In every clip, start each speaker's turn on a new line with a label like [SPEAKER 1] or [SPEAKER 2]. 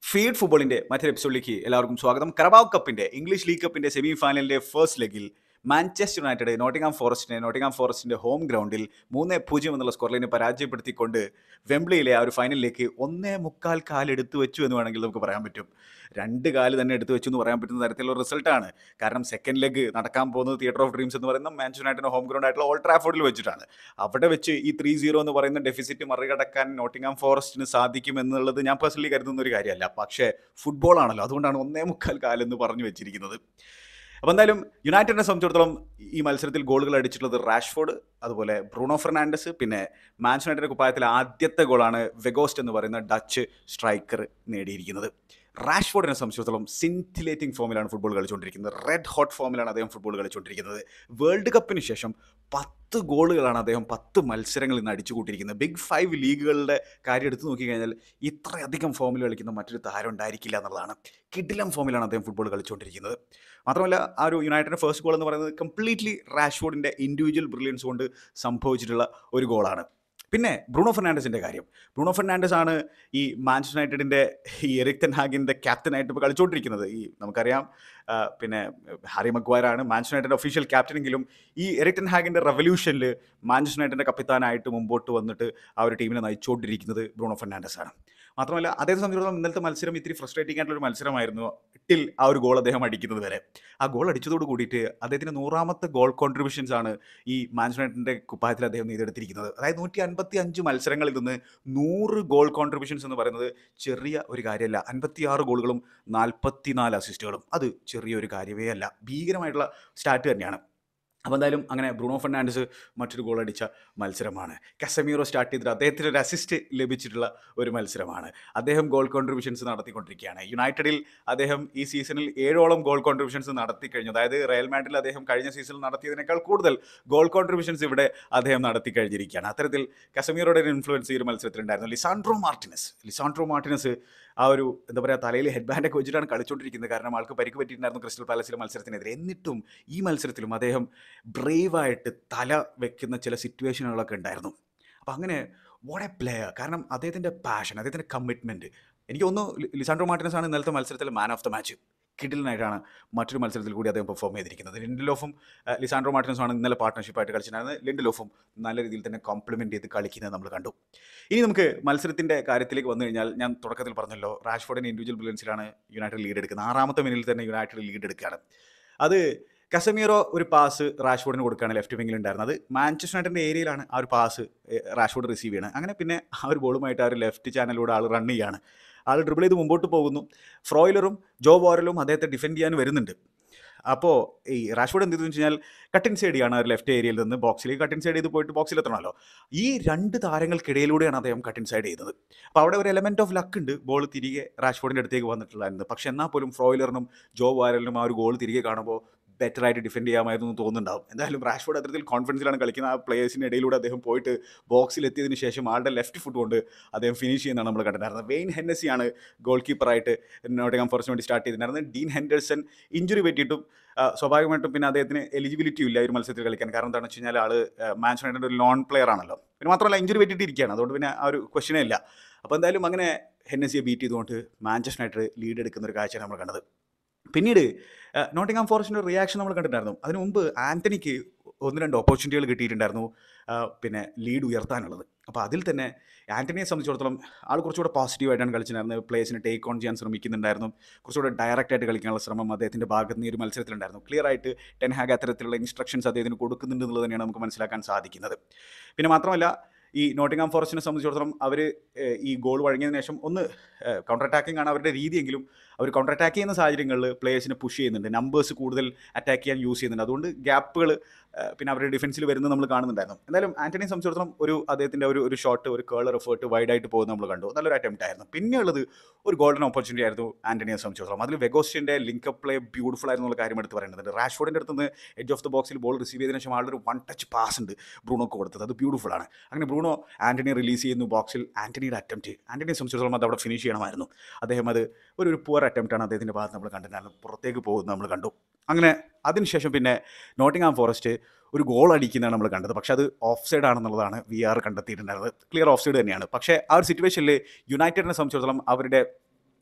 [SPEAKER 1] Feed ഫുട്ബോളിന്റെ മറ്റൊരു എപ്പിസോഡിലേക്ക് എല്ലാവർക്കും സ്വാഗതം കറബാവ് കപ്പിന്റെ ഇംഗ്ലീഷ് ലീഗ് കപ്പിന്റെ സെമി ഫൈനലിന്റെ ഫസ്റ്റ് ലെഗിൽ മാഞ്ചസ്റ്റർ യുണൈറ്റഡ് നോട്ടിംഗാം ഫോറസ്റ്റിനെ നോട്ടിംഗാം ഫോറസ്റ്റിന്റെ ഹോം ഗ്രൗണ്ടിൽ മൂന്ന് പൂജ്യം എന്നുള്ള സ്കോർ ലൈനെ പരാജയപ്പെടുത്തിക്കൊണ്ട് വെംബ്ലിയിലെ ആ ഒരു ഫൈനലിലേക്ക് ഒന്നേ മുക്കാൽ കാലെടുത്തു വെച്ചു എന്ന് വേണമെങ്കിൽ നമുക്ക് പറയാൻ പറ്റും രണ്ട് കാല് തന്നെ എടുത്തു വെച്ചു എന്ന് പറയാൻ പറ്റുന്ന തരത്തിലുള്ള റിസൾട്ടാണ് കാരണം സെക്കൻഡ് ലെഗ് നടക്കാൻ പോകുന്നത് തിയേറ്റർ ഓഫ് ഡ്രീംസ് എന്ന് പറയുന്ന മാഞ്ചസ്റ്റർ യുണൈറ്റഡിന്റെ ഹോം ഗ്രൗണ്ട് ആയിട്ടുള്ള ഓൾഡ് ട്രാഫോർഡിൽ വെച്ചിട്ടാണ് അവിടെ വെച്ച് ഈ ത്രീ സീറോ എന്ന് പറയുന്ന ഡെഫിസിറ്റ് മറികടക്കാൻ നോട്ടിംഗാം ഫോറസ്റ്റിന് സാധിക്കും എന്നുള്ളത് ഞാൻ പേഴ്സണലി കരുതുന്ന ഒരു കാര്യമല്ല പക്ഷേ ഫുട്ബോൾ ആണല്ലോ അതുകൊണ്ടാണ് ഒന്നേ മുക്കാൽ കാലെന്ന് പറഞ്ഞു വെച്ചിരിക്കുന്നത് അപ്പോൾ എന്തായാലും യുണൈറ്റഡിനെ സംബന്ധിച്ചിടത്തോളം ഈ മത്സരത്തിൽ ഗോളുകൾ അടിച്ചിട്ടുള്ളത് റാഷ്ഫോർഡ് അതുപോലെ ബ്രൂണോ ഫെർണാണ്ടസ് പിന്നെ മാൻസ് യുണൈറ്റഡ് കുപ്പായത്തിലെ ആദ്യത്തെ ഗോളാണ് വെഗോസ്റ്റ് എന്ന് പറയുന്ന ഡച്ച് സ്ട്രൈക്കർ നേടിയിരിക്കുന്നത് റാഷ്ഫോർഡിനെ സംബന്ധിച്ചിടത്തോളം സിൻറ്റിലേറ്റിംഗ് ഫോമിലാണ് ഫുട്ബോൾ കളിച്ചുകൊണ്ടിരിക്കുന്നത് റെഡ് ഹോട്ട് ഫോമിലാണ് അദ്ദേഹം ഫുട്ബോൾ കളിച്ചുകൊണ്ടിരിക്കുന്നത് വേൾഡ് കപ്പിന് ശേഷം പത്ത് ഗോളുകളാണ് അദ്ദേഹം പത്ത് മത്സരങ്ങളിൽ നിന്ന് അടിച്ചു കൂട്ടിയിരിക്കുന്നത് ബിഗ് ഫൈവ് ലീഗുകളുടെ കാര്യം എടുത്തു നോക്കിക്കഴിഞ്ഞാൽ ഇത്രയധികം ഫോമിൽ കളിക്കുന്ന മറ്റൊരു താരം ഉണ്ടായിരിക്കില്ല എന്നുള്ളതാണ് കിഡിലം ഫോമിലാണ് അദ്ദേഹം ഫുട്ബോൾ കളിച്ചുകൊണ്ടിരിക്കുന്നത് മാത്രമല്ല ആ ഒരു യുണൈറ്റഡിൻ്റെ ഫസ്റ്റ് ഗോൾ എന്ന് പറയുന്നത് കംപ്ലീറ്റ്ലി റാഷ്ഫോർഡിൻ്റെ ഇൻഡിവിജ്വൽ ബ്രില്യൻസ് കൊണ്ട് സംഭവിച്ചിട്ടുള്ള ഒരു ഗോളാണ് പിന്നെ ബ്രൂണോ ഫെർണാണ്ടസിൻ്റെ കാര്യം ബ്രൂണോ ഫെർണാണ്ടസ് ആണ് ഈ മാഞ്ചസ്റ്റർ യുണൈറ്റഡിൻ്റെ ഈ എറിക് തെൻ ഹാഗിൻ്റെ ക്യാപ്റ്റനായിട്ട് ഇപ്പോൾ കളിച്ചുകൊണ്ടിരിക്കുന്നത് ഈ നമുക്കറിയാം ആ, പിന്നെ ഹാരി മഗ്വയർ ആണ് മാഞ്ചസ്റ്റർ യുണൈറ്റഡ് ഒഫീഷ്യൽ ക്യാപ്റ്റനെങ്കിലും ഈ എറിക് ടെൻ ഹാഗിൻ്റെ റെവല്യൂഷനിൽ മാഞ്ചസ്റ്റർ യുണൈറ്റഡിൻ്റെ കപ്പിത്താനായിട്ട് മുമ്പോട്ട് വന്നിട്ട് ആ ഒരു ടീമിനെ നയിച്ചുകൊണ്ടിരിക്കുന്നത് ബ്രൂണോ ഫെർണാണ്ടസ് ആണ് മാത്രമല്ല അദ്ദേഹത്തെ സംബന്ധിച്ചിടത്തോളം ഇന്നലത്തെ മത്സരം ഇത്തിരി ഫ്രസ്ട്രേറ്റിംഗ് ആയിട്ടുള്ള ഒരു മത്സരമായിരുന്നു ടിൽ ആ ഒരു ഗോൾ അദ്ദേഹം അടിക്കുന്നത് വരെ ആ ഗോൾ അടിച്ചതോട് കൂടിയിട്ട് അദ്ദേഹത്തിന് നൂറാമത്തെ ഗോൾ കോൺട്രിബ്യൂഷൻസ് ആണ് ഈ മാഞ്ചസ്റ്റർ യുണൈറ്റഡിൻ്റെ കുപ്പായത്തിൽ അദ്ദേഹം നേടിയെടുത്തിരിക്കുന്നത് അതായത് നൂറ്റി അൻപത്തി അഞ്ച് മത്സരങ്ങളിൽ നിന്ന് നൂറ് ഗോൾ കോൺട്രിബ്യൂഷൻസ് എന്ന് പറയുന്നത് ചെറിയ ഒരു കാര്യമല്ല അൻപത്തിയാറ് ഗോളുകളും നാൽപ്പത്തിനാല് അസിസ്റ്റുകളും അത് ചെറിയൊരു കാര്യമേ അല്ല ഭീകരമായിട്ടുള്ള സ്റ്റാർട്ട് തന്നെയാണ് അപ്പോൾ എന്തായാലും അങ്ങനെ ബ്രൂണോ ഫെർണാണ്ടസ് മറ്റൊരു ഗോൾ അടിച്ച മത്സരമാണ് കസമീറോ സ്റ്റാർട്ട് ചെയ്തിട്ട് അദ്ദേഹത്തിന് ഒരു അസിസ്റ്റ് ലഭിച്ചിട്ടുള്ള ഒരു മത്സരമാണ് അദ്ദേഹം ഗോൾ കോൺട്രിബ്യൂഷൻസ് നടത്തിക്കൊണ്ടിരിക്കുകയാണ് യുണൈറ്റഡിൽ അദ്ദേഹം ഈ സീസണിൽ ഏഴോളം ഗോൾ കോൺട്രിബ്യൂഷൻസ് നടത്തി കഴിഞ്ഞു അതായത് റയൽ മാഡ്രിൽ അദ്ദേഹം കഴിഞ്ഞ സീസണിൽ നടത്തിയതിനേക്കാൾ കൂടുതൽ ഗോൾ കോൺട്രിബ്യൂഷൻസ് ഇവിടെ അദ്ദേഹം നടത്തി കഴിഞ്ഞിരിക്കുകയാണ് അത്തരത്തിൽ കസമീറോയുടെ ഒരു ഇൻഫ്ലുവൻസ് ഈ ഒരു മത്സരത്തിലുണ്ടായിരുന്നു ലിസാൻഡ്രോ മാർട്ടിനസ് ലിസാൻഡ്രോ മാർട്ടിനസ് ആ ഒരു എന്താ പറയുക തലയിൽ ഹെഡ് ബാൻഡൊക്കെ വെച്ചിട്ടാണ് കളിച്ചുകൊണ്ടിരിക്കുന്നത് കാരണം ആൾക്ക് പരിക്ക് പറ്റിയിട്ടുണ്ടായിരുന്നു ക്രിസ്റ്റൽ പാലസിലെ മത്സരത്തിനെതിരെ എന്നിട്ടും ഈ മത്സരത്തിലും അദ്ദേഹം ബ്രേവായിട്ട് തല വെക്കുന്ന ചില സിറ്റുവേഷനുകളൊക്കെ ഉണ്ടായിരുന്നു അപ്പോൾ അങ്ങനെ വാട്ട് എ പ്ലെയർ കാരണം അദ്ദേഹത്തിൻ്റെ പാഷൻ അദ്ദേഹത്തിൻ്റെ കമ്മിറ്റ്മെൻറ്റ് എനിക്ക് തോന്നുന്നു ലി- ലിസാൻഡ്രോ മാർട്ടിനസ് ആണ് ഇന്നലത്തെ മത്സരത്തിൽ മാൻ ഓഫ് ദ മാച്ച് കിഡിലിനായിട്ടാണ് മറ്റൊരു മത്സരത്തിൽ കൂടി അദ്ദേഹം പെർഫോം ചെയ്തിരിക്കുന്നത് ലിൻഡലോഫും അഹ്, ലിസാൻഡ്രോ മാർട്ടിനസും ആണ് ഇന്നലെ പാർട്ട്ണർഷിപ്പായിട്ട് കളിച്ചിട്ടുണ്ടായിരുന്നത് ലിൻഡലോഫും നല്ല രീതിയിൽ തന്നെ കോംപ്ലിമെൻറ്റ് ചെയ്ത് കളിക്കുന്നത് നമ്മൾ കണ്ടു ഇനി നമുക്ക് മത്സരത്തിൻ്റെ കാര്യത്തിലേക്ക് വന്നു കഴിഞ്ഞാൽ ഞാൻ തുടക്കത്തിൽ പറഞ്ഞല്ലോ റാഷ്ഫോർഡിൻ്റെ ഇൻഡിവിജ്വൽ ബ്രില്യൻസിലാണ് യുണൈറ്റഡ് ലീഡ് എടുക്കുന്നത് ആറാമത്തെ മിനിറ്റിൽ തന്നെ യുണൈറ്റഡ് ലീഡ് എടുക്കുകയാണ് അത് കസമീറോ ഒരു പാസ് റാഷ്ഫോർഡിന് കൊടുക്കുകയാണ് ലെഫ്റ്റ് വിങ്ങിൽ ഉണ്ടായിരുന്നത് മാഞ്ചസ്റ്റർ യുണൈറ്റഡിൻ്റെ ഏരിയയിലാണ് ആ ഒരു പാസ് റാഷ്ഫോർഡ് റിസീവ് ചെയ്യണത് അങ്ങനെ പിന്നെ ആ ഒരു ബോളുമായിട്ട് ആ ഒരു ലെഫ്റ്റ് ചാനലിലൂടെ ആൾ റൺ ചെയ്യാണ് ആൾ ഡ്രിബിൾ ചെയ്ത് മുമ്പോട്ട് പോകുന്നു ഫ്രോയിലറും ജോ ബോറലും അദ്ദേഹത്തെ ഡിഫെൻഡ് ചെയ്യാൻ വരുന്നുണ്ട് അപ്പോൾ ഈ റാഷ്ഫോർഡ് എന്ത് ചെയ്തു വെച്ച് കഴിഞ്ഞാൽ കട്ടിൻ സൈഡ് ചെയ്യാണ് ആ ഒരു ലെഫ്റ്റ് ഏരിയയിൽ നിന്ന് ബോക്സിലേക്ക് കട്ടിൻ സൈഡ് ചെയ്ത് പോയിട്ട് ബോക്സിൽ എത്തണമല്ലോ ഈ രണ്ട് താരങ്ങൾക്കിടയിലൂടെയാണ് അദ്ദേഹം കട്ടിൻ സൈഡ് ചെയ്യുന്നത് അപ്പോൾ അവിടെ ഒരു എലമെൻറ്റ് ഓഫ് ലക്ക് ഉണ്ട് ബോൾ തിരികെ റാഷ്ഫോർഡിൻ്റെ അടുത്തേക്ക് വന്നിട്ടുണ്ടായിരുന്നു പക്ഷെ എന്നാൽ പോലും ഫ്രോയിലറിനും ജോ വാരലിനും ആ ഒരു ഗോൾ തിരികെ കാണുമ്പോൾ ബെറ്റർ ആയിട്ട് ഡിഫെൻഡ് ചെയ്യാമായിരുന്നു എന്ന് തോന്നുന്നുണ്ടാവും എന്തായാലും റാഷ്ഫോർഡ് അത്തരത്തിൽ കോൺഫിഡൻസിലാണ് കളിക്കുന്ന ആ പ്ലേയേഴ്സിൻ്റെ ഇടയിലൂടെ അദ്ദേഹം പോയിട്ട് ബോക്സിൽ എത്തിയതിന് ശേഷം ആളുടെ ലെഫ്റ്റ് ഫുട്ട് കൊണ്ട് അദ്ദേഹം ഫിനിഷ് ചെയ്യുന്നതാണ് നമ്മൾ കണ്ടിട്ടുണ്ടായിരുന്നത് വെയിൻ ഹെന്നസിയാണ് ഗോൾ കീപ്പറായിട്ട് നോട്ടിംഗം ഫോറസ്റ്റിന് വേണ്ടി സ്റ്റാർട്ട് ചെയ്തിട്ടുണ്ടായിരുന്നത് ഡീൻ ഹെൻഡേഴ്സൺ ഇഞ്ചുറി പറ്റിയിട്ടും ആ, സ്വാഭാവികമായിട്ടും പിന്നെ അദ്ദേഹത്തിന് എലിജിബിലിറ്റി ഇല്ല ഈ ഒരു മത്സരത്തിൽ കളിക്കാൻ കാരണം എന്താണെന്ന് വെച്ച് കഴിഞ്ഞാൽ ആൾ മാച്ച് യുണൈറ്റഡ് ഒരു ലോൺ പ്ലെയർ ആണല്ലോ പിന്നെ മാത്രമല്ല ഇഞ്ചുറി പറ്റിയിട്ടിരിക്കുകയാണ് അതുകൊണ്ട് പിന്നെ ആ ഒരു ക്വസ്റ്റനേ ഇല്ല അപ്പോൾ എന്തായാലും അങ്ങനെ ഹെന്നസിയെ ബീറ്റ് ചെയ്തുകൊണ്ട് മാഞ്ചസ്റ്റർ യുണൈറ്റഡ് ലീഡ് എടുക്കുന്ന ഒരു കാഴ്ചയാണ് നമ്മൾ കണ്ടത് പിന്നീട് നോട്ടിംഗാം ഫോറസ്റ്റിൻ്റെ റിയാക്ഷൻ നമ്മൾ കണ്ടിട്ടുണ്ടായിരുന്നു അതിന് മുമ്പ് ആന്റണിക്ക് ഒന്ന് രണ്ട് ഓപ്പർച്യൂണിറ്റികൾ കിട്ടിയിട്ടുണ്ടായിരുന്നു ആ, പിന്നെ ലീഡ് ഉയർത്താനുള്ളത് അപ്പോൾ അതിൽ തന്നെ ആന്റണിയെ സംബന്ധിച്ചിടത്തോളം ആൾ കുറച്ചുകൂടെ പോസിറ്റീവായിട്ടാണ് കളിച്ചിട്ടുണ്ടായിരുന്നത് പ്ലേസിനെ ടേക്ക് ഓൺ ചെയ്യാൻ ശ്രമിക്കുന്നുണ്ടായിരുന്നു കുറച്ചുകൂടെ ഡയറക്റ്റ് ആയിട്ട് കളിക്കാനുള്ള ശ്രമം അദ്ദേഹത്തിൻ്റെ ഭാഗത്ത് നിന്ന് ഈ ഒരു മത്സരത്തിലുണ്ടായിരുന്നു ക്ലിയർ ആയിട്ട് ടെൻ ഹാഗ് അത്തരത്തിലുള്ള ഇൻസ്ട്രക്ഷൻസ് അദ്ദേഹത്തിന് കൊടുക്കുന്നുണ്ട് എന്നുള്ളത് തന്നെയാണ് നമുക്ക് മനസ്സിലാക്കാൻ സാധിക്കുന്നത് പിന്നെ മാത്രമല്ല ഈ നോട്ടിംഗാം ഫോറസ്റ്റിനെ സംബന്ധിച്ചിടത്തോളം അവർ ഈ ഗോൾ വഴങ്ങിയതിനു ശേഷം ഒന്ന് കൗണ്ടർ അറ്റാക്കിംഗ് ആണ് അവരുടെ രീതിയെങ്കിലും അവർ കൗണ്ടർ അറ്റാക്ക് ചെയ്യുന്ന സാഹചര്യങ്ങളിൽ പ്ലേയേഴ്സിനെ പുഷ് ചെയ്യുന്നുണ്ട് നമ്പേഴ്സ് കൂടുതൽ അറ്റാക്ക് ചെയ്യാൻ യൂസ് ചെയ്യുന്നുണ്ട് അതുകൊണ്ട് ഗ്യാപ്പുകൾ പിന്നെ അവരുടെ ഡിഫൻസിൽ വരുന്നത് നമ്മൾ കാണുന്നുണ്ടായിരുന്നു എന്തായാലും ആന്റണിയെ സംബന്ധിച്ചിടത്തോളം ഒരു അദ്ദേഹത്തിൻ്റെ ഒരു ഒരു ഷോട്ട് ഒരു കേളർ എഫേർട്ട് വൈഡായിട്ട് പോകുന്നത് നമ്മൾ കണ്ടു നല്ലൊരു അറ്റംപ്റ്റ് ആയിരുന്നു പിന്നെയുള്ളത് ഒരു ഗോൾഡൻ ഓപ്പർച്യൂണിറ്റി ആയിരുന്നു ആന്റണിയെ സംബന്ധിച്ചിടത്തോളം അതിൽ വെഗോസ്റ്റിൻ്റെ ലിങ്കപ്പ് പ്ലേ ബ്യൂട്ടിഫുൾ ആയിരുന്നു എന്നുള്ള കാര്യം എടുത്ത് പറയുന്നുണ്ട് റാഷ്ഫോർഡിൻ്റെ അടുത്ത് നിന്ന് എഡ്ജ് ഓഫ് ദ ബോക്സിൽ ബോൾ റിസീവ് ചെയ്തതിനു ശേഷം ആളുടെ ഒരു വൺ ടച്ച് പാസ് ഉണ്ട് ബ്രൂണോക്ക് കൊടുത്തത് അത് ബ്യൂട്ടിഫുൾ ആണ് അങ്ങനെ ബ്രൂണോ ആന്റണി റിലീസ് ചെയ്യുന്നു ബോക്സിൽ ആന്റണിയുടെ അറ്റംപ്റ്റ് ആന്റണിയെ സംബന്ധിച്ചിടത്തോളം അത് അവിടെ ഫിനിഷ് ചെയ്യണമായിരുന്നു അദ്ദേഹം അത് ഒരു ഒരു പുവർ അറ്റംപ്റ്റ് ആണ് അദ്ദേഹത്തിൻ്റെ ഭാഗത്ത് നമ്മൾ കണ്ടിട്ടുണ്ടായിരുന്നു പുറത്തേക്ക് പോകുന്നത് നമ്മൾ കണ്ടു അങ്ങനെ അതിനുശേഷം പിന്നെ നോട്ടിംഗാം ഫോറസ്റ്റ് ഒരു ഗോൾ അടിക്കുന്നതാണ് നമ്മൾ കണ്ടത് പക്ഷേ അത് ഓഫ് സൈഡ് ആണെന്നുള്ളതാണ് വി ആർ കണ്ടെത്തിയിട്ടുണ്ടായിരുന്നത് ക്ലിയർ ഓഫ് സൈഡ് തന്നെയാണ് പക്ഷേ ആ ഒരു സിറ്റുവേഷനിൽ യുണൈറ്റഡിനെ സംബന്ധിച്ചിടത്തോളം അവരുടെ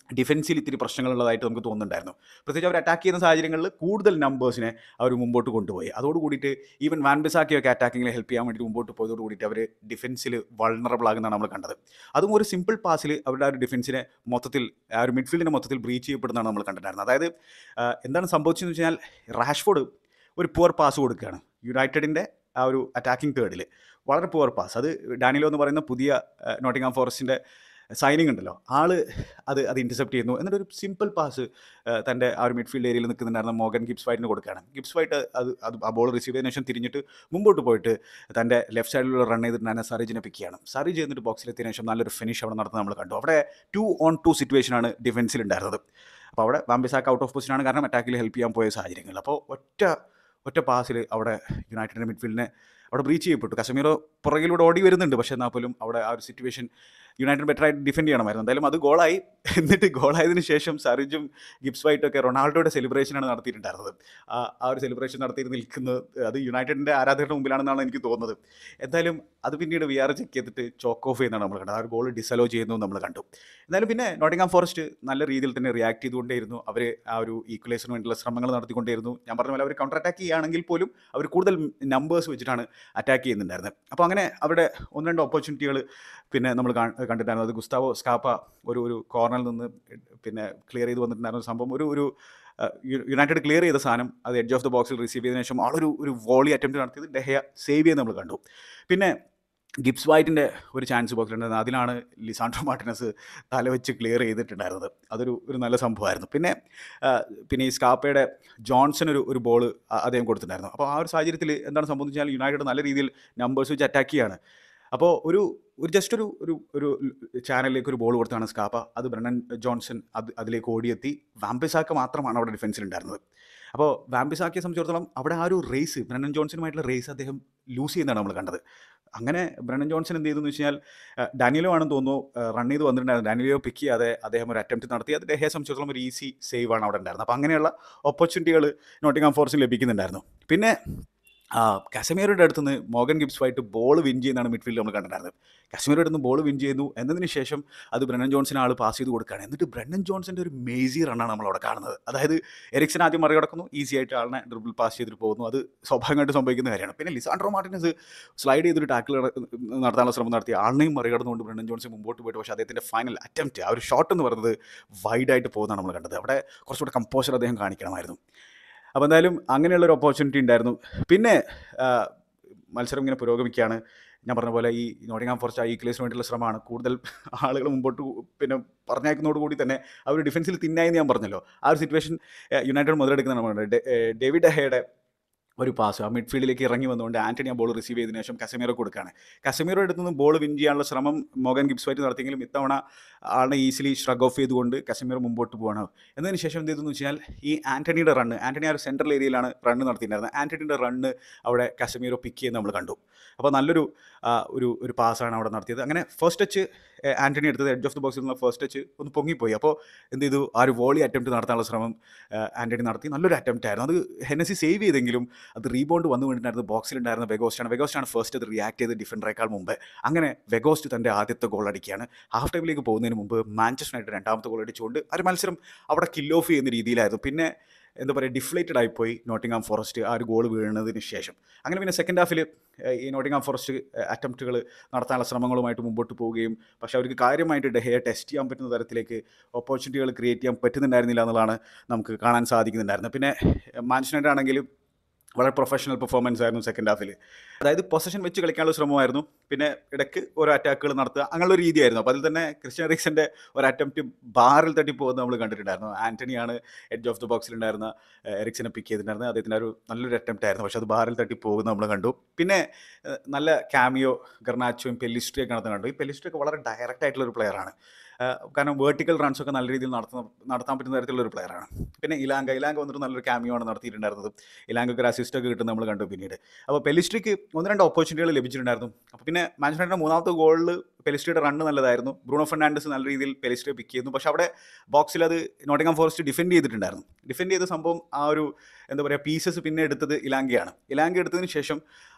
[SPEAKER 1] ഡിഫൻസിൽ ഇത്തിരി പ്രശ്നങ്ങളുള്ളതായിട്ട് നമുക്ക് തോന്നുന്നുണ്ടായിരുന്നു പ്രത്യേകിച്ച് അവർ അറ്റാക്ക് ചെയ്യുന്ന സാഹചര്യങ്ങളിൽ കൂടുതൽ നമ്പേഴ്സിനെ അവർ മുമ്പോട്ട് കൊണ്ടുപോയി അതോട് കൂടിയിട്ട് ഈവൻ വാൻ ബിസാക്കിയൊക്കെ അറ്റാക്കിങ്ങിൽ ഹെൽപ്പ് ചെയ്യാൻ വേണ്ടി മുമ്പോട്ട് പോയതോട് കൂടിയിട്ട് അവർ ഡിഫൻസിൽ വൾണറബിൾ ആകുന്നതാണ് നമ്മൾ കണ്ടത് അതും ഒരു സിമ്പിൾ പാസിൽ അവരുടെ ആ ഒരു ഡിഫൻസിനെ മൊത്തത്തിൽ ആ ഒരു മിഡ്ഫീൽഡിനെ മൊത്തത്തിൽ ബ്രീച്ച് ചെയ്യപ്പെടുന്നതാണ് നമ്മൾ കണ്ടിട്ടുണ്ടായിരുന്നത് അതായത് ആ, എന്താണ് സംഭവിച്ചതെന്ന് വെച്ച് കഴിഞ്ഞാൽ റാഷ്ഫോർഡ് ഒരു പുവർ പാസ് കൊടുക്കുകയാണ് യുണൈറ്റഡിൻ്റെ ആ ഒരു അറ്റാക്കിംഗ് തേർഡിൽ വളരെ പുവർ പാസ് അത് ഡാനിലോ എന്ന് പറയുന്ന പുതിയ നോട്ടിംഗാം ഫോറസ്റ്റിൻ്റെ സൈനിങ് ഉണ്ടല്ലോ ആള് അത് അത് ഇൻറ്റർസെപ്റ്റ് ചെയ്യുന്നു എന്നിട്ട് ഒരു സിമ്പിൾ പാസ് തൻ്റെ ആ ഒരു മിഡ്ഫീൽഡ് ഏരിയയിൽ നിൽക്കുന്നുണ്ടായിരുന്ന മോഗൻ ഗിബ്സ് വൈറ്റിന് കൊടുക്കുകയാണ് ഗിബ്സ് വൈറ്റ് അത് അത് ആ ബോൾ റിസീവ് ചെയ്തതിനു ശേഷം തിരിഞ്ഞിട്ട് മുമ്പോട്ട് പോയിട്ട് തൻ്റെ ലെഫ്റ്റ് സൈഡിലൂടെ റൺ ചെയ്തിട്ടുണ്ടായിരുന്ന സറിജിനെ പിക്ക് ചെയ്യണം സറിജ് എന്നിട്ട് ബോക്സിലെത്തിയതിനു ശേഷം നല്ലൊരു ഫിനിഷ് അവിടെ നടത്തുന്നത് നമ്മൾ കണ്ടു അവിടെ ടു ഓൺ ടു സിറ്റുവേഷനാണ് ഡിഫൻസിൽ ഉണ്ടായിരുന്നത് അപ്പോൾ അവിടെ വാംബിസാക്ക് ഔട്ട് ഓഫ് പൊസിഷനാണ് കാരണം അറ്റാക്കിൽ ഹെൽപ്പ് ചെയ്യാൻ പോയ സാഹചര്യങ്ങൾ അപ്പോൾ ഒറ്റ ഒറ്റ പാസിൽ അവിടെ യുണൈറ്റഡിൻ്റെ മിഡ്ഫീൽഡിനെ അവിടെ ബ്രീച്ച് ചെയ്യപ്പെട്ടു കശ്മീറോ പുറകിലൂടെ ഓടി വരുന്നുണ്ട് പക്ഷേ എന്നാൽ പോലും അവിടെ ആ ഒരു സിറ്റുവേഷൻ യുണൈറ്റഡ് ബെറ്റർ ആയിട്ട് ഡിഫെൻഡ് ചെയ്യണമായിരുന്നു എന്തായാലും അത് ഗോളായി എന്നിട്ട് ഗോളായതിനു ശേഷം സറിജും ഗിബ്സ് വൈറ്റൊക്കെ റൊണാൾഡോയുടെ സെലിബ്രേഷനാണ് നടത്തിയിട്ടുണ്ടായിരുന്നത് ആ ആ ഒരു സെലിബ്രേഷൻ നടത്തിയിട്ട് നിൽക്കുന്നത് അത് യുണൈറ്റഡിൻ്റെ ആരാധകരുടെ മുമ്പിലാണെന്നാണ് എനിക്ക് തോന്നുന്നത് എന്തായാലും അത് പിന്നീട് വി ആർ ചെക്ക് ചെയ്തിട്ട് ചോക്ക് ഓഫ് ചെയ്യുന്നതാണ് നമ്മൾ കണ്ടത് ആ ഒരു ഗോൾ ഡിസലോ ചെയ്യുന്നു നമ്മൾ കണ്ടു എന്നാലും പിന്നെ നോട്ടിംഗാം ഫോറസ്റ്റ് നല്ല രീതിയിൽ തന്നെ റിയാക്ട് ചെയ്തുകൊണ്ടേയിരുന്നു അവർ ആ ഒരു ഈക്വലൈസിന് വേണ്ടിയുള്ള ശ്രമങ്ങൾ നടത്തിക്കൊണ്ടേയിരുന്നു ഞാൻ പറഞ്ഞ പോലെ അവർ കൗണ്ടർ അറ്റാക്ക് ചെയ്യുകയാണെങ്കിൽ പോലും അവർ കൂടുതൽ നമ്പേഴ്സ് വെച്ചിട്ടാണ് അറ്റാക്ക് ചെയ്യുന്നുണ്ടായിരുന്നത് അപ്പോൾ അങ്ങനെ അവിടെ ഒന്ന് രണ്ട് ഓപ്പർച്യൂണിറ്റികൾ പിന്നെ നമ്മൾ കാ- കണ്ടിട്ടുണ്ടായിരുന്നു അത് ഗുസ്താവോ സ്കാപ്പ ഒരു ഒരു കോർണറിൽ നിന്ന് പിന്നെ ക്ലിയർ ചെയ്ത് വന്നിട്ടുണ്ടായിരുന്ന ഒരു സംഭവം ഒരു ഒരു അഹ്, യു- യുണൈറ്റഡ് ക്ലിയർ ചെയ്ത സാധനം അത് എഡ്ജ് ഓഫ് ദ ബോക്സിൽ റിസീവ് ചെയ്തതിനു ശേഷം ആളൊരു ഒരു വോളി അറ്റംപ്റ്റ് നടത്തിയത് ഡെഹയ സേവ് ചെയ്യുന്നത് നമ്മൾ കണ്ടു പിന്നെ ഗിബ്സ് വൈറ്റിൻ്റെ ഒരു ചാൻസ് ബോക്സിലുണ്ടായിരുന്നത് അതിലാണ് ലിസാൻഡ്രോ മാർട്ടിനസ് തലവെച്ച് ക്ലിയർ ചെയ്തിട്ടുണ്ടായിരുന്നത് അതൊരു ഒരു നല്ല സംഭവമായിരുന്നു പിന്നെ ആ, പിന്നെ ഈ സ്കാപ്പയുടെ ജോൺസൺ ഒരു ഒരു ബോൾ അദ്ദേഹം കൊടുത്തിട്ടുണ്ടായിരുന്നു അപ്പോൾ ആ ഒരു സാഹചര്യത്തിൽ എന്താണ് സംഭവിച്ചാൽ യുണൈറ്റഡ് നല്ല രീതിയിൽ നമ്പേഴ്സ് വെച്ച് അറ്റാക്ക് ചെയ്യാണ് അപ്പോൾ ഒരു ഒരു ജസ്റ്റ് ഒരു ഒരു ഒരു ചാനലിലേക്ക് ഒരു ബോൾ കൊടുത്താണ് സ്കാപ്പ അത് ബ്രണ്ണൻ ജോൺസൺ അത് അതിലേക്ക് ഓടിയെത്തി വാംബിസാക്ക മാത്രമാണ് അവിടെ ഡിഫൻസിൽ ഉണ്ടായിരുന്നത് അപ്പോൾ വാംബിസാക്കിയെ സംബന്ധിച്ചിടത്തോളം അവിടെ ആ ഒരു റേസ് ബ്രണ്ണൻ ജോൺസണുമായിട്ടുള്ള റേസ് അദ്ദേഹം ലൂസ് ചെയ്യുന്നതാണ് നമ്മൾ കണ്ടത് അങ്ങനെ ബ്രണ്ണൻ ജോൺസൺ എന്ത് ചെയ്തു എന്ന് വെച്ച് കഴിഞ്ഞാൽ അഹ് ഡാനിയലോ ആണെന്ന് തോന്നുന്നു റൺ ചെയ്ത് വന്നിട്ടുണ്ടായിരുന്നു ഡാനിയലോ പിക്ക് ചെയ്യാതെ അദ്ദേഹം ഒരു അറ്റംപ്റ്റ് നടത്തി അത് ഡെഹയെ സംബന്ധിച്ചിടത്തോളം ഒരു ഈസി സേവ് ആണ് അവിടെ ഉണ്ടായിരുന്നത് അപ്പോൾ അങ്ങനെയുള്ള ഓപ്പർച്യൂണിറ്റികൾ നോട്ടിംഗാം ഫോറസിൽ ലഭിക്കുന്നുണ്ടായിരുന്നു പിന്നെ ആ, കസമീറുടെ അടുത്ത് നിന്ന് മോഗൻ ഗിബ്സ് ആയിട്ട് ബോൾ വിൻ ചെയ്യുന്നതാണ് മിഡ്ഫീൽഡ് നമ്മൾ കണ്ടിട്ടുണ്ടായിരുന്നത് കശ്മീരുടെ അടുത്ത് നിന്ന് ബോൾ വിൻ ചെയ്യുന്നു എന്നതിന് ശേഷം അത് ബ്രണ്ണൻ ജോൺസിന് ആൾ പാസ് ചെയ്ത് കൊടുക്കുകയാണ് എന്നിട്ട് ബ്രണ്ണൻ ജോൺസിൻ്റെ ഒരു മേസി റണ്ണാണ് നമ്മൾ അവിടെ കാണുന്നത് അതായത് എറിക്സൺ ആദ്യം മറികടക്കുന്നു ഈസി ആയിട്ട് ആളിനെ ഡ്രിബിൾ പാസ് ചെയ്തിട്ട് പോകുന്നു അത് സ്വാഭാവികമായിട്ട് സംഭവിക്കുന്ന കാര്യമാണ് പിന്നെ ലിസാൻഡ്രോ മാർട്ടിനസ് സ്ലൈഡ് ചെയ്തൊരു ടാക്കിൾ നടത്താനുള്ള ശ്രമം നടത്തി ആളിനെയും മറികടന്നുകൊണ്ട് ബ്രണ്ണൻ ജോൺസ് മുമ്പോട്ട് പോയിട്ട് പക്ഷേ അദ്ദേഹത്തിൻ്റെ ഫൈനൽ അറ്റംപ്റ്റ് ആ ഒരു ഷോട്ട് എന്ന് പറയുന്നത് വൈഡായിട്ട് പോകുന്നതാണ് നമ്മൾ കണ്ടത് അവിടെ കുറച്ചുകൂടെ കമ്പോസർ അദ്ദേഹം കാണിക്കണമായിരുന്നു അപ്പോൾ എന്തായാലും അങ്ങനെയുള്ള ഒരു ഓപ്പർച്യൂണിറ്റി ഉണ്ടായിരുന്നു പിന്നെ ആ, മത്സരം ഇങ്ങനെ പുരോഗമിക്കുകയാണ് ഞാൻ പറഞ്ഞ പോലെ ഈ നോട്ടിംഗാം ഫോറസ്റ്റ് ആ ഈക്വലേസിന് വേണ്ടിയുള്ള ശ്രമമാണ് കൂടുതൽ ആളുകൾ മുമ്പോട്ട് കു- പിന്നെ പറഞ്ഞയക്കുന്നതോട് കൂടി തന്നെ അവർ ഡിഫൻസിൽ തിന്നായി എന്ന് ഞാൻ പറഞ്ഞല്ലോ ആ ഒരു സിറ്റുവേഷൻ യുണൈറ്റഡ് മുതലെടുക്കുന്നതാണ് നമ്മൾ കണ്ടത്. ഡെ- ഏ, ഡേവിഡ് ഹെയുടെ ഒരു പാസ് ആ മിഡ്ഫീൽഡിലേക്ക് ഇറങ്ങി വന്നുകൊണ്ട് ആന്റണി ആ ബോൾ റിസീവ് ചെയ്തതിനു ശേഷം കസമീറോ കൊടുക്കുകയാണ് കസമീറോ അടുത്ത് നിന്ന് ബോൾ വിൻ ചെയ്യാനുള്ള ശ്രമം മോഗൻ ഗിബ്സ് വൈറ്റ് നടത്തിയെങ്കിലും ഇത്തവണ ആളിനെ ഈസിലി ഷ്രഗ് ഓഫ് ചെയ്തുകൊണ്ട് കസമീർ മുമ്പോട്ട് പോവാണ് എന്നതിന് ശേഷം എന്ത് ചെയ്തു എന്ന് വെച്ചാൽ ഈ ആന്റണിയുടെ റണ്ണ് ആന്റണി ആ ഒരു സെൻട്രൽ ഏരിയയിലാണ് റണ്ണ് നടത്തിയിട്ടുണ്ടായിരുന്നത് ആന്റണിയുടെ റണ്ണ് അവിടെ കസമീറോ പിക്ക് ചെയ്യുന്നത് നമ്മൾ കണ്ടു അപ്പോൾ നല്ലൊരു ആ, ഒരു ഒരു പാസ്സാണ് അവിടെ നടത്തിയത് അങ്ങനെ ഫസ്റ്റ് ടച്ച് ആന്റണി എടുത്തത് എഡ്ജ് ഓഫ് ദ ബോക്സിൽ നിന്നുള്ള ഫസ്റ്റ് ടച്ച് ഒന്ന് പൊങ്ങിപ്പോയി അപ്പോൾ എന്ത് ചെയ്തു ആ ഒരു വോളി അറ്റംപ്റ്റ് നടത്താനുള്ള ശ്രമം ആ, ആന്റണി നടത്തി നല്ലൊരു അറ്റംപ്റ്റ് ആയിരുന്നു അത് ഹെനസി സേവ് ചെയ്തെങ്കിലും അത് റീബൗണ്ട് വന്നു വീണിട്ടുണ്ടായിരുന്ന ബോക്സിലുണ്ടായിരുന്ന വെഗോസ്റ്റാണ് വെഗോസ്റ്റാണ് ഫസ്റ്റ് അത് റിയാക്ട് ചെയ്ത് ഡിഫൻഡറേക്കാൾ മുമ്പ് അങ്ങനെ വെഗോസ്റ്റ് തൻ്റെ ആദ്യത്തെ ഗോൾ അടിക്കുകയാണ് ഹാഫ് ടൈമിലേക്ക് പോകുന്നതിന് മുമ്പ് മാഞ്ചസ്റ്റർ യുണൈറ്റഡ് രണ്ടാമത്തെ ഗോൾ അടിച്ചുകൊണ്ട് ആ ഒരു മത്സരം അവിടെ കിൽ ഓഫ് ചെയ്യുന്ന രീതിയിലായിരുന്നു പിന്നെ എന്താ പറയുക ഡിഫ്ലേറ്റഡ് ആയിപ്പോയി നോട്ടിംഗാം ഫോറസ്റ്റ് ആ ഒരു ഗോൾ വീഴുന്നതിന് ശേഷം അങ്ങനെ പിന്നെ സെക്കൻഡ് ഹാഫിൽ ഈ നോട്ടിംഗാം ഫോറസ്റ്റ് അറ്റംപ്റ്റുകൾ നടത്താനുള്ള ശ്രമങ്ങളുമായിട്ട് മുമ്പോട്ട് പോവുകയും പക്ഷേ അവർക്ക് കാര്യമായിട്ട് ഡെഹയെ ടെസ്റ്റ് ചെയ്യാൻ പറ്റുന്ന തരത്തിലേക്ക് ഓപ്പർച്യൂണിറ്റികൾ ക്രിയേറ്റ് ചെയ്യാൻ പറ്റുന്നുണ്ടായിരുന്നില്ല എന്നുള്ളതാണ് നമുക്ക് കാണാൻ സാധിക്കുന്നുണ്ടായിരുന്നത് പിന്നെ മാൻഷനൈറ്റ് ആണെങ്കിലും വളരെ പ്രൊഫഷണൽ പെർഫോമൻസ് ആയിരുന്നു സെക്കൻഡ് ഹാഫിൽ അതായത് പൊസഷൻ വെച്ച് കളിക്കാനുള്ള ശ്രമമായിരുന്നു പിന്നെ ഇടയ്ക്ക് ഓരോ അറ്റാക്കുകൾ നടത്തുക അങ്ങനെയുള്ള ഒരു രീതിയായിരുന്നു അപ്പോൾ അതിൽ തന്നെ ക്രിസ്ത്യൻ എറിക്സൻ്റെ ഒരു അറ്റംപ്റ്റ് ബാറിൽ തട്ടി പോകുന്നത് നമ്മൾ കണ്ടിട്ടുണ്ടായിരുന്നു ആൻ്റണിയാണ് എഡ്ജ് ഓഫ് ദ ബോക്സിലുണ്ടായിരുന്ന ഏഹ്, എറിക്സനെ പിക്ക് ചെയ്തിട്ടുണ്ടായിരുന്നത് അദ്ദേഹത്തിൻ്റെ ഒരു നല്ലൊരു അറ്റംപ്റ്റ് ആയിരുന്നു പക്ഷേ അത് ബാറിൽ തട്ടി പോകുന്നത് നമ്മൾ കണ്ടു പിന്നെ ഏഹ്, നല്ല ക്യാമിയോ ഗർണാച്ചോയും പെല്ലിസ്ട്രിയൊക്കെ നടത്തുന്ന കണ്ടു ഈ പെല്ലിസ്ട്രി ഒക്കെ വളരെ ഡയറക്റ്റ് ആയിട്ടുള്ള ഒരു പ്ലെയറാണ് കാരണം വേർട്ടിക്കൽ റൺസ് ഒക്കെ നല്ല രീതിയിൽ നടത്തുന്ന നടത്താൻ പറ്റുന്ന തരത്തിലുള്ള ഒരു പ്ലെയറാണ് പിന്നെ ഇലാങ്ക ഇലാങ്ക വന്നിട്ട് നല്ലൊരു ക്യാമിയോ ആണ് നടത്തിയിട്ടുണ്ടായിരുന്നത് ഇലാങ്കക്ക് ഒരു അസിസ്റ്റ് ഒക്കെ കിട്ടുന്നത് നമ്മൾ കണ്ടു പിന്നീട് അപ്പോൾ പെലിസ്ട്രിക്ക് ഒന്ന് രണ്ട് ഓപ്പർച്യൂണിറ്റികൾ ലഭിച്ചിട്ടുണ്ടായിരുന്നു അപ്പോൾ പിന്നെ മാഞ്ചസ്റ്ററിൻ്റെ മൂന്നാമത്തെ ഗോളിൽ പെലിസ്ട്രിയുടെ റണ്ണ് നല്ലതായിരുന്നു ബ്രൂണോ ഫെർണാണ്ടസ് നല്ല രീതിയിൽ പെലിസ്ട്രിയെ പിക്ക് ചെയ്യുന്നു പക്ഷേ അവിടെ ബോക്സിൽ അത് നോട്ടിംഗാം ഫോറസ്റ്റ് ഡിഫെൻഡ് ചെയ്തിട്ടുണ്ടായിരുന്നു ഡിഫെൻഡ് ചെയ്ത സംഭവം ആ ഒരു എന്താ പറയുക പീസസ് പിന്നെ എടുത്തത് ഇലാങ്കയാണ് ഇലാങ്ക എടുത്തതിന് ശേഷം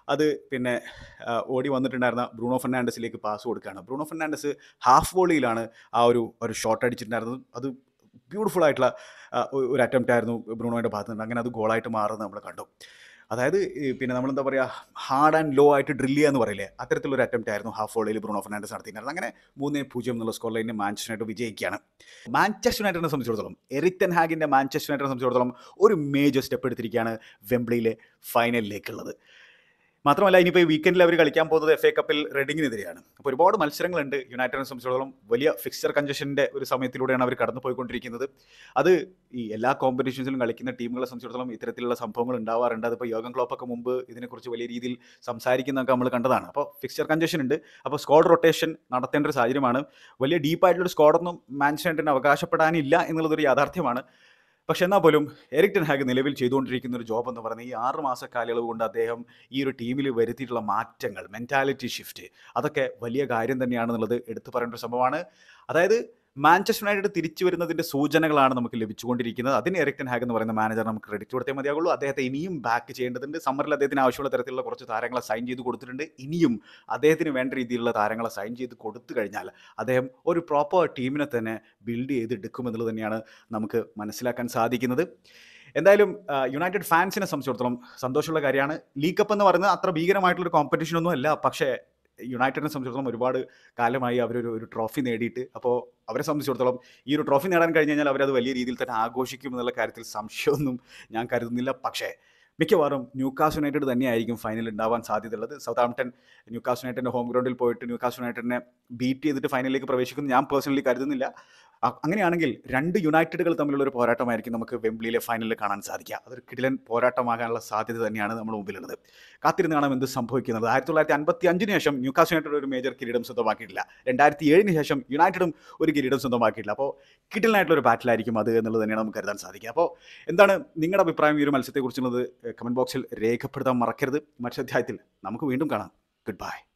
[SPEAKER 1] അത് പിന്നെ ആ, ഓടി വന്നിട്ടുണ്ടായിരുന്ന ബ്രൂണോ ഫെർണാണ്ടസിലേക്ക് പാസ് കൊടുക്കുകയാണ് ബ്രൂണോ ഫെർണാണ്ടസ് ഹാഫ് വോളിയിലാണ് ആ ഒരു ഒരു ഷോട്ട് അടിച്ചിട്ടുണ്ടായിരുന്നത് അത് ബ്യൂട്ടിഫുൾ ആയിട്ടുള്ള ആ, ഒ- ഒരു അറ്റംപ്റ്റ് ആയിരുന്നു ബ്രൂണോയുടെ ഭാഗത്ത് നിന്ന് അങ്ങനെ അത് ഗോളായിട്ട് മാറുന്നത് നമ്മൾ കണ്ടു അതായത് ഈ പിന്നെ നമ്മളെന്താ പറയുക ഹാർഡ് ആൻഡ് ലോ ആയിട്ട് ഡ്രിൽ ചെയ്യുക എന്ന് പറയില്ലേ അത്തരത്തിലൊരു അറ്റംപ്റ്റ് ആയിരുന്നു ഹാഫ് വോളിയിൽ ബ്രൂണോ ഫെർണാണ്ടസ് നടത്തിയിട്ടുണ്ടായിരുന്നത് അങ്ങനെ മൂന്ന് പൂജ്യം എന്നുള്ള സ്കോർ ലൈനിൽ മാഞ്ചസ്റ്റർ യുണൈറ്റഡ് വിജയിക്കുകയാണ് മാഞ്ചസ്റ്റർ യുണൈറ്റഡിനെ സംബന്ധിച്ചിടത്തോളം എറിക് ടെൻ ഹാഗിൻ്റെ മാഞ്ചസ്റ്റർ യുണൈറ്റഡിനെ സംബന്ധിച്ചിടത്തോളം ഒരു മേജർ സ്റ്റെപ്പ് എടുത്തിരിക്കുകയാണ് വെംബ്ലിയിലെ ഫൈനലിലേക്കുള്ളത് മാത്രമല്ല ഇനിയിപ്പോൾ ഈ വീക്കെൻഡിൽ അവർ കളിക്കാൻ പോകുന്നത് എഫ് എ കപ്പിൽ റെഡിങ്ങിനെതിരെയാണ് അപ്പോൾ ഒരുപാട് മത്സരങ്ങളുണ്ട് യുണൈറ്റഡിനെ സംബന്ധിച്ചിടത്തോളം വലിയ ഫിക്സർ കഞ്ചഷൻ്റെ ഒരു സമയത്തിലൂടെയാണ് അവർ കടന്നു പോയിക്കൊണ്ടിരിക്കുന്നത് അത് ഈ എല്ലാ കോമ്പറ്റീഷൻസിലും കളിക്കുന്ന ടീമുകളെ സംബന്ധിച്ചിടത്തോളം ഇത്തരത്തിലുള്ള സംഭവങ്ങൾ ഉണ്ടാവാറുണ്ട് അതിപ്പോൾ യോഗം ക്ലോപ്പൊക്കെ മുമ്പ് ഇതിനെക്കുറിച്ച് വലിയ രീതിയിൽ സംസാരിക്കുന്നതൊക്കെ നമ്മൾ കണ്ടതാണ് അപ്പോൾ ഫിക്സർ കഞ്ചഷൻ ഉണ്ട് അപ്പോൾ സ്ക്വാഡ് റൊട്ടേഷൻ നടത്തേണ്ട ഒരു സാഹചര്യമാണ് വലിയ ഡീപ്പായിട്ടുള്ള സ്ക്വാഡൊന്നും മാൻഷനൈറ്റിന് അവകാശപ്പെടാനില്ല എന്നുള്ളതൊരു യാഥാർത്ഥ്യമാണ് പക്ഷെ എന്നാൽ പോലും എറിക് ടെൻ ഹാഗ് നിലവിൽ ചെയ്തുകൊണ്ടിരിക്കുന്ന ഒരു ജോബ് എന്ന് പറയുന്നത് ഈ ആറ് മാസ കാലയളവ് കൊണ്ട് അദ്ദേഹം ഈ ഒരു ടീമിൽ വരുത്തിയിട്ടുള്ള മാറ്റങ്ങൾ മെൻറ്റാലിറ്റി ഷിഫ്റ്റ് അതൊക്കെ വലിയ കാര്യം തന്നെയാണെന്നുള്ളത് എടുത്തു പറയേണ്ട ഒരു സംഭവമാണ് അതായത് മാഞ്ചസ്റ്റർ യുണൈറ്റഡ് തിരിച്ചു വരുന്നതിൻ്റെ സൂചനകളാണ് നമുക്ക് ലഭിച്ചുകൊണ്ടിരിക്കുന്നത് അതിന് എറിക് ടെൻ ഹാഗ് എന്ന് പറയുന്ന മാനേജർ നമുക്ക് ക്രെഡിറ്റ് കൊടുത്തേ മതിയാകുള്ളൂ അദ്ദേഹത്തെ ഇനിയും ബാക്ക് ചെയ്യേണ്ടതുണ്ട് സമ്മറിൽ അദ്ദേഹത്തിന് ആവശ്യമുള്ള തരത്തിലുള്ള കുറച്ച് താരങ്ങളെ സൈൻ ചെയ്ത് കൊടുത്തിട്ടുണ്ട് ഇനിയും അദ്ദേഹത്തിന് വേണ്ട രീതിയിലുള്ള താരങ്ങളെ സൈൻ ചെയ്ത് കൊടുത്തു കഴിഞ്ഞാൽ അദ്ദേഹം ഒരു പ്രോപ്പർ ടീമിനെ തന്നെ ബിൽഡ് ചെയ്തെടുക്കുമെന്നുള്ളത് തന്നെയാണ് നമുക്ക് മനസ്സിലാക്കാൻ സാധിക്കുന്നത് എന്തായാലും ആ, യുണൈറ്റഡ് ഫാൻസിനെ സംബന്ധിച്ചിടത്തോളം സന്തോഷമുള്ള കാര്യമാണ് ലീഗ് കപ്പ് എന്ന് പറയുന്നത് അത്ര ഭീകരമായിട്ടുള്ളൊരു കോമ്പറ്റീഷൻ ഒന്നും അല്ല പക്ഷേ യുണൈറ്റഡിനെ സംബന്ധിച്ചിടത്തോളം ഒരുപാട് കാലമായി അവരൊരു ഒരു ട്രോഫി നേടിയിട്ട് അപ്പോൾ അവരെ സംബന്ധിച്ചിടത്തോളം ഈ ഒരു ട്രോഫി നേടാൻ കഴിഞ്ഞ് കഴിഞ്ഞാൽ അവരത് വലിയ രീതിയിൽ തന്നെ ആഘോഷിക്കും എന്നുള്ള കാര്യത്തിൽ സംശയമൊന്നും ഞാൻ കരുതുന്നില്ല പക്ഷേ മിക്കവാറും ന്യൂക്കാസ് യുണൈറ്റഡ് തന്നെയായിരിക്കും ഫൈനൽ ഉണ്ടാവാൻ സാധ്യതയുള്ളത് സൗത്ത് ആംപ്ടൺ ന്യൂക്കാസ് യുണൈറ്റഡിൻ്റെ ഹോം ഗ്രൗണ്ടിൽ പോയിട്ട് ന്യൂക്കാസ് യുണൈറ്റഡിനെ ബീറ്റ് ചെയ്തിട്ട് ഫൈനലിലേക്ക് പ്രവേശിക്കുന്നു ഞാൻ പേഴ്സണലി കരുതുന്നില്ല അ- അങ്ങനെയാണെങ്കിൽ രണ്ട് യുണൈറ്റഡുകൾ തമ്മിലുള്ള ഒരു പോരാട്ടമായിരിക്കും നമുക്ക് വെംബ്ലിയിലെ ഫൈനലിൽ കാണാൻ സാധിക്കുക അതൊരു കിടിലൻ പോരാട്ടമാകാനുള്ള സാധ്യത തന്നെയാണ് നമ്മുടെ മുമ്പിലുള്ളത് കാത്തിരുന്ന് കാണാം എന്ത് സംഭവിക്കുന്നത് ആയിരത്തി തൊള്ളായിരത്തി അൻപത്തി അഞ്ചിന് ശേഷം ന്യൂക്കാസ് യുണൈറ്റഡ് ഒരു മേജർ കിരീടം സ്വന്തമാക്കിയിട്ടില്ല രണ്ടായിരത്തി ഏഴിന് ശേഷം യുണൈറ്റഡും ഒരു കിരീടം സ്വന്തമാക്കിയിട്ടില്ല അപ്പോൾ കിടിലനായിട്ടുള്ള ഒരു ബാറ്റിലായിരിക്കും അത് എന്നുള്ളത് തന്നെയാണ് നമുക്ക് കരുതാൻ സാധിക്കുക അപ്പോൾ എന്താണ് നിങ്ങളുടെ അഭിപ്രായം ഈ ഒരു മത്സരത്തെക്കുറിച്ചുള്ളത് കമൻറ്റ് ബോക്സിൽ രേഖപ്പെടുത്താൻ മറക്കരുത് മത്സരാധ്യായത്തിൽ നമുക്ക് വീണ്ടും കാണാം ഗുഡ് ബൈ